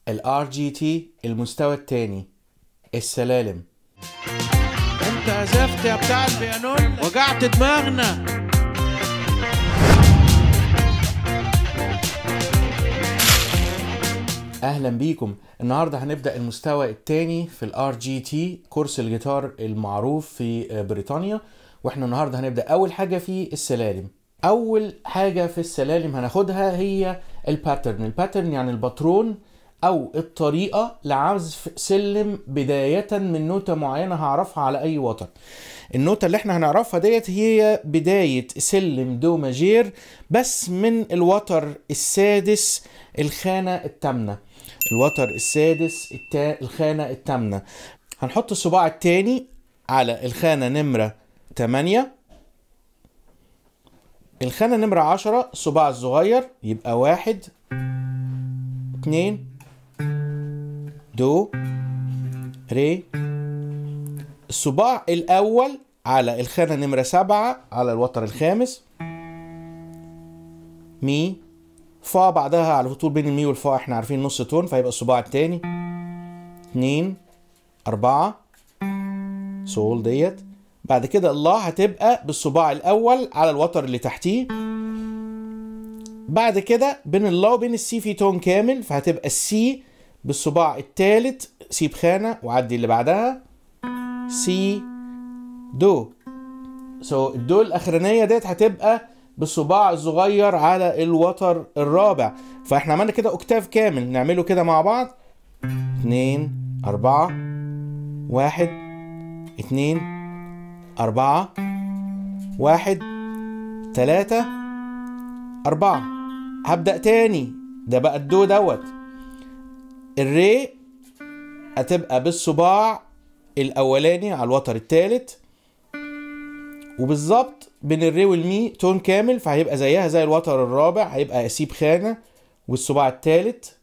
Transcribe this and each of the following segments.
الار جي تي المستوى الثاني السلالم انت زفت يا بتاع البيانون وجعت دماغنا اهلا بيكم النهارده هنبدا المستوى الثاني في الار جي تي كورس الجيتار المعروف في بريطانيا واحنا النهارده هنبدا اول حاجه في السلالم اول حاجه في السلالم هناخدها هي الباترن الباترن يعني الباترون او الطريقه لعزف سلم بدايه من نوته معينه هعرفها على اي وتر النوتة اللي احنا هنعرفها ديت هي بداية سلم دو ماجير بس من الوتر السادس الخانة التامنة الوتر السادس التا... الخانة التامنة هنحط الصباع التاني على الخانة نمرة 8 الخانة نمرة 10 الصباع الصغير يبقى واحد اتنين دو ري الصباع الأول على الخانة نمرة سبعة على الوتر الخامس مي فا بعدها على طول بين المي والفا احنا عارفين نص تون فيبقى الصباع التاني اتنين أربعة سول ديت بعد كده الله هتبقى بالصباع الأول على الوتر اللي تحتيه بعد كده بين الله وبين السي في تون كامل فهتبقى السي بالصباع التالت سي بخانة وعدي اللي بعدها سي دو سو so, الدو الاخرانيه ديت هتبقى بالصباع الصغير على الوتر الرابع فاحنا عملنا كده اوكتاف كامل نعمله كده مع بعض اتنين اربعة واحد اتنين اربعة واحد تلاتة اربعة هبدأ تاني ده بقى الدو دوت الري هتبقى بالصباع الاولاني على الوتر التالت وبالظبط بين الري والمي تون كامل فهيبقى زيها زي الوتر الرابع هيبقى اسيب خانه والصباع التالت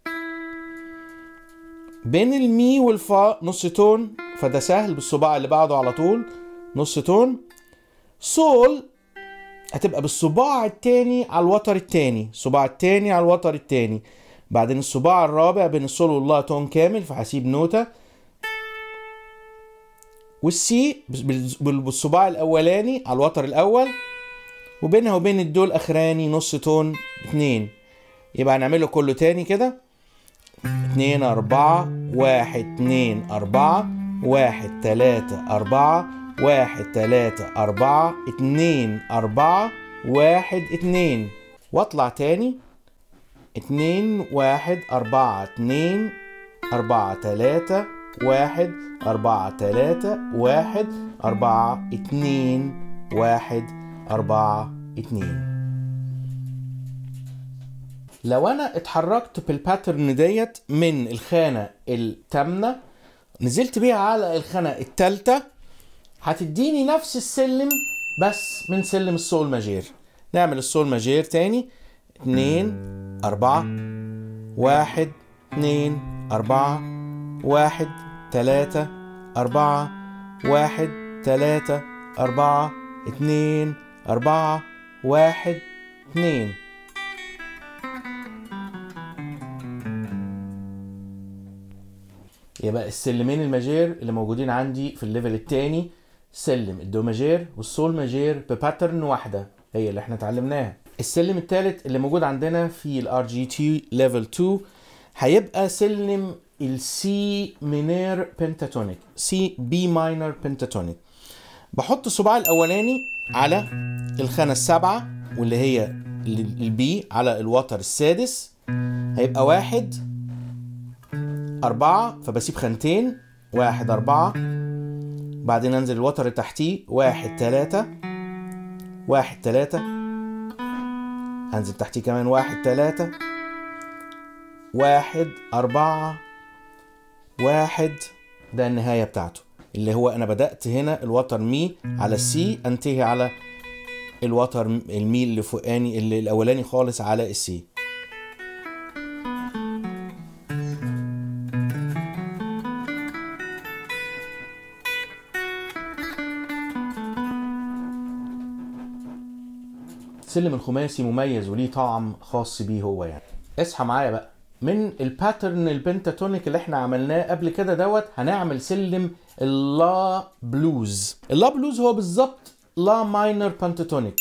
بين المي والفا نص تون فده سهل بالصباع اللي بعده على طول نص تون سول هتبقى بالصباع التاني على الوتر التاني الصباع التاني على الوتر التاني بعدين الصباع الرابع بين السول والله تون كامل فهسيب نوته والسي بالصباع الاولاني على الوتر الاول وبينها وبين الدو الاخراني نص تون اتنين يبقى هنعمله كله تاني كده اتنين اربعة واحد اتنين اربعة واحد تلاتة اربعة واحد تلاتة اربعة اتنين اربعة واحد اتنين واطلع تاني اتنين واحد اربعة اتنين اربعة تلاتة واحد أربعة تلاتة واحد أربعة اتنين واحد أربعة اتنين لو أنا اتحركت بالباترن ديت من الخانة التامنة نزلت بيها على الخانة التالتة هتديني نفس السلم بس من سلم السول ماجير نعمل السول ماجير تاني اتنين أربعة واحد اتنين أربعة واحد تلاتة أربعة واحد تلاتة أربعة اتنين أربعة واحد اتنين يبقى السلمين الماجير اللي موجودين عندي في الليفل التاني سلم الدو ماجير والسول ماجير بباترن واحدة هي اللي احنا اتعلمناها السلم التالت اللي موجود عندنا في الار جي تي ليفل 2 هيبقى سلم السي مينير بنتاتونيك سي بي ماينر بنتاتونيك بحط الصباع الاولاني على الخانه السابعه واللي هي البي على الوتر السادس هيبقى واحد أربعة فبسيب خانتين واحد أربعة بعدين أنزل الوتر اللي تحتيه واحد تلاتة واحد تلاتة هنزل تحتيه كمان واحد تلاتة واحد أربعة واحد ده النهاية بتاعته اللي هو أنا بدأت هنا الوتر مي على السي أنتهي على الوتر المي اللي فوقاني اللي الأولاني خالص على السي السلم الخماسي مميز وليه طعم خاص بيه هو يعني اصحى معايا بقى من الباترن البنتاتونيك اللي احنا عملناه قبل كده دوت هنعمل سلم اللا بلوز اللا بلوز هو بالظبط لا ماينر بنتاتونيك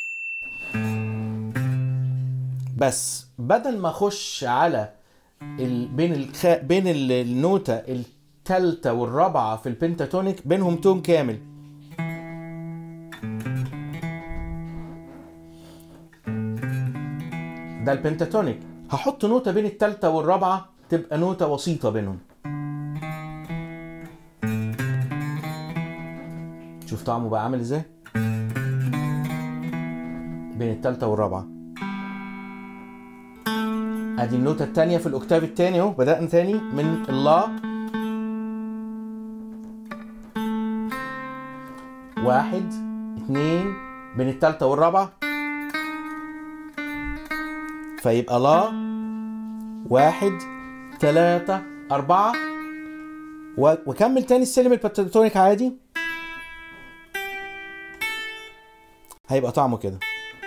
بس بدل ما اخش على ال... بين الخ... بين ال- النوتة التالتة والرابعة في البنتاتونيك بينهم تون كامل ده البنتاتونيك هحط نوتة بين التالتة والرابعة تبقى نوتة وسيطة بينهم شوف طعمه بقى عامل ازاي بين التالتة والرابعة ادي النوتة التانية في الاوكتاف التاني اهو بدأنا تاني من اللا واحد اتنين بين التالتة والرابعة فيبقى لا واحد تلاتة أربعة و- وكمل تاني السلم البنتاتونيك عادي هيبقى طعمه كده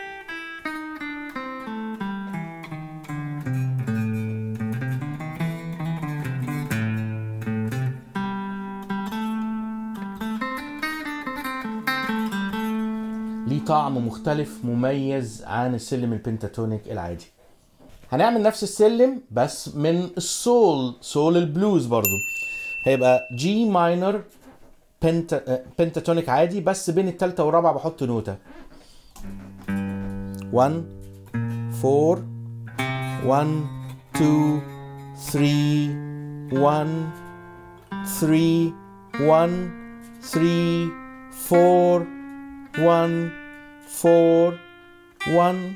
ليه طعم مختلف مميز عن السلم البنتاتونيك العادي هنعمل نفس السلم بس من السول سول البلوز برضو هيبقى جي ماينر بنتا بنتاتونيك عادي بس بين التالتة والرابعة بحط نوتة 1 4 1 2 3 1 3 1 3 4 1 4 1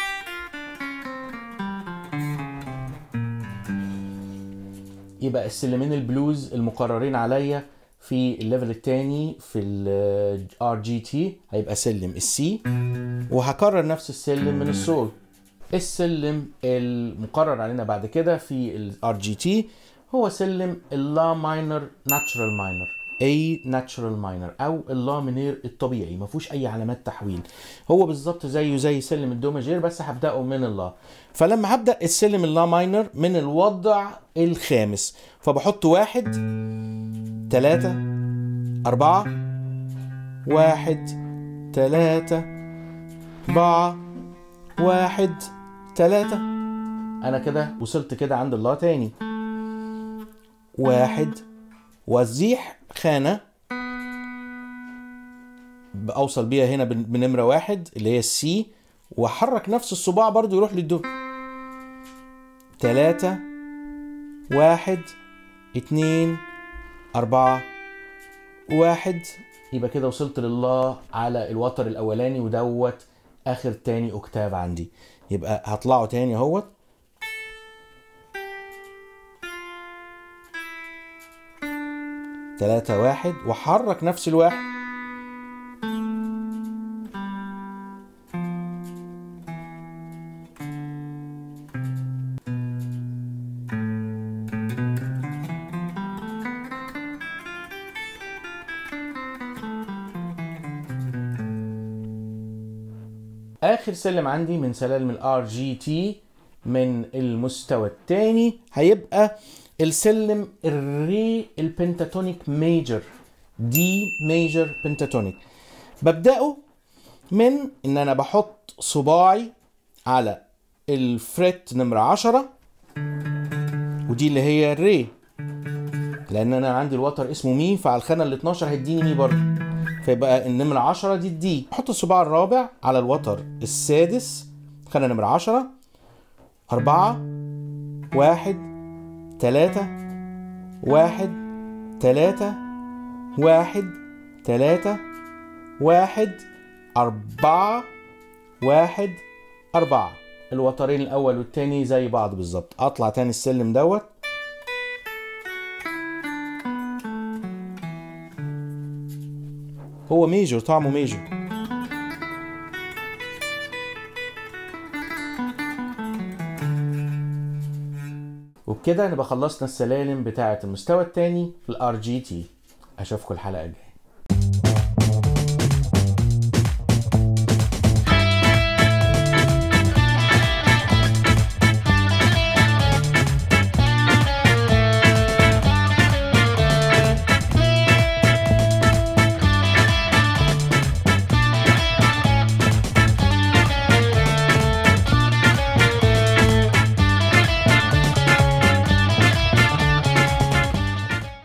يبقى السلمين البلوز المقررين عليا في الليفل الثاني في الار جي تي هيبقى سلم السي وهكرر نفس السلم من السول السلم المقرر علينا بعد كده في الار جي تي هو سلم اللا ماينر ناتشرال ماينر اي ناتشرال ماينر او اللا منير الطبيعي ما فيهوش اي علامات تحويل هو بالظبط زيه زي سلم الدو ماجير بس هبداه من اللا فلما هبدا السلم اللا ماينر من الوضع الخامس فبحط واحد تلاتة أربعة واحد تلاتة أربعة واحد تلاتة أنا كده وصلت كده عند الله تاني واحد وازيح خانة بأوصل بيها هنا بن- بنمرة واحد اللي هي السي وأحرك نفس الصباع برضو يروح للدو تلاتة واحد اتنين أربعة واحد يبقى كده وصلت لله على الوتر الأولاني ودوت آخر تاني أكتاف عندي يبقى هطلعه تاني اهوت تلاتة واحد وحرك نفس الواحد اخر سلم عندي من سلالم الار جي تي من المستوى الثاني هيبقى السلم الري البنتاتونيك ميجر دي ميجر بنتاتونيك ببدأه من ان انا بحط صباعي على الفريت نمرة عشرة ودي اللي هي الري لان انا عندي الوتر اسمه مي فعلى الخانة ال 12 هيديني مي برضه فيبقى النمرة 10 دي الدي احط الصباع الرابع على الوتر السادس خانة نمرة 10 أربعة واحد تلاتة واحد تلاتة واحد تلاتة واحد أربعة واحد أربعة الوترين الأول والتاني زي بعض بالظبط أطلع تاني السلم دوت هو ميجور طعمه ميجور وبكده نبقى خلصنا السلالم بتاعة المستوى التاني في الار جي تي اشوفكم الحلقة الجاية